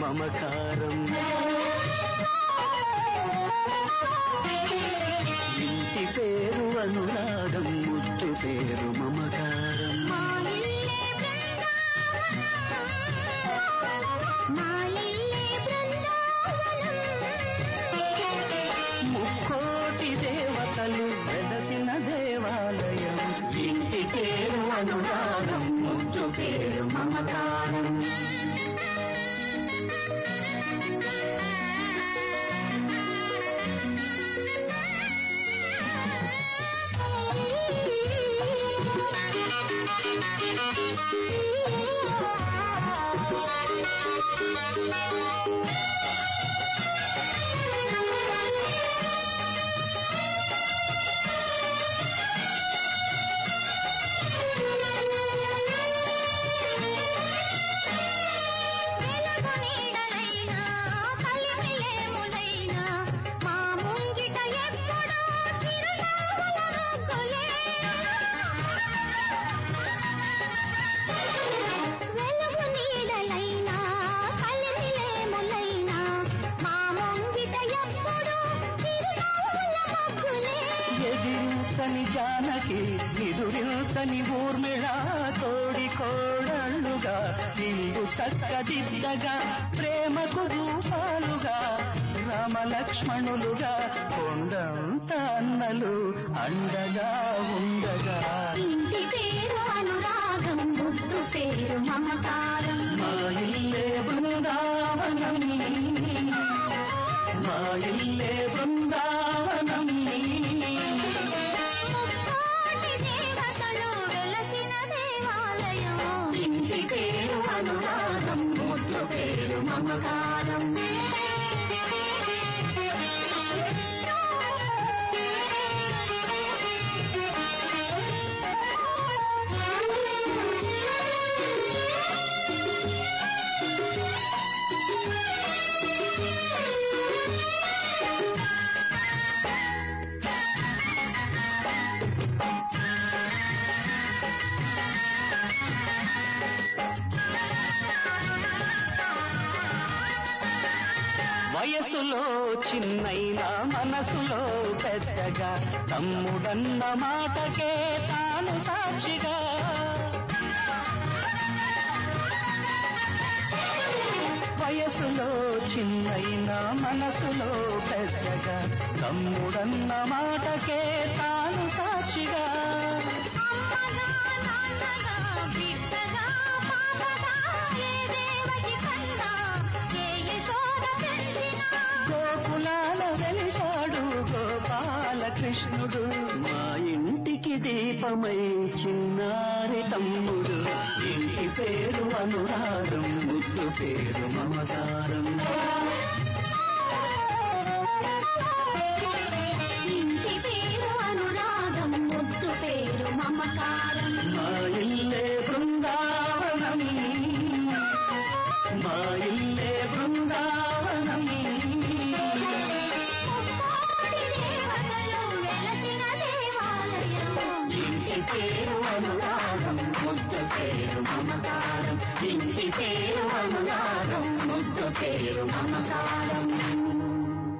మమకారం ఇంటి పేరు అనురాగం ముద్దు పేరు మమకారం మా ఇల్లే బృందావనం మా ఇల్లే బృందావనం ముక్కోటి దేవతలు వెలసిన దేవాలయం ఇంటి పేరు అనురాగం ముద్దు పేరు మమకారం వెలుగు నీడలైనా కలిమిలేములైనా మా ముంగిట ఎప్పుడూ చిరునవ్వుల ముగ్గులే వెలుగు నీడలైనా కలిమిలేములైనా మా ముంగిట ఎప్పుడూ చిరునవ్వుల ముగ్గులే ఎదిరించని జానకి ఎదురించని ఊర్మిళ తోడి కోడళ్ళుగా ఇల్లు చక్కదిద్దగా ప్రేమకు రూపాలుగా రామలక్ష్మణులుగా కొండంత అన్నలు అండగా ఉండగా ఇంటి పేరు అనురాగం ముద్దు పేరు మమకారం మా ఇల్లే బృందావనం మా ఇల్లే బృందావనం ముక్కోటి దేవతలు వెలసిన దేవాలయం ఇంటి పేరు అనురాగం ముద్దు పేరు మమకారం వయసులో చిన్నైన మనసులో పెద్దగా తమ్ముడన్న మాటకే తాను సాక్షిగా వయసులో చిన్నైన మనసులో పెద్దగా తమ్ముడన్న మాటకే తాను సాక్షిగా అమ్మగా నాన్నగా బిడ్డగా పాపగా ఏ దేవకి కన్నా ఏ యశోద పెంచినా గోకులాల వెలిశాడు గోపాలకృష్ణుడు మా ఇంటికి దీపమై చిన్నారి తమ్ముడు ఇంటి పేరు అనురాగం ముద్దు పేరు మమకారం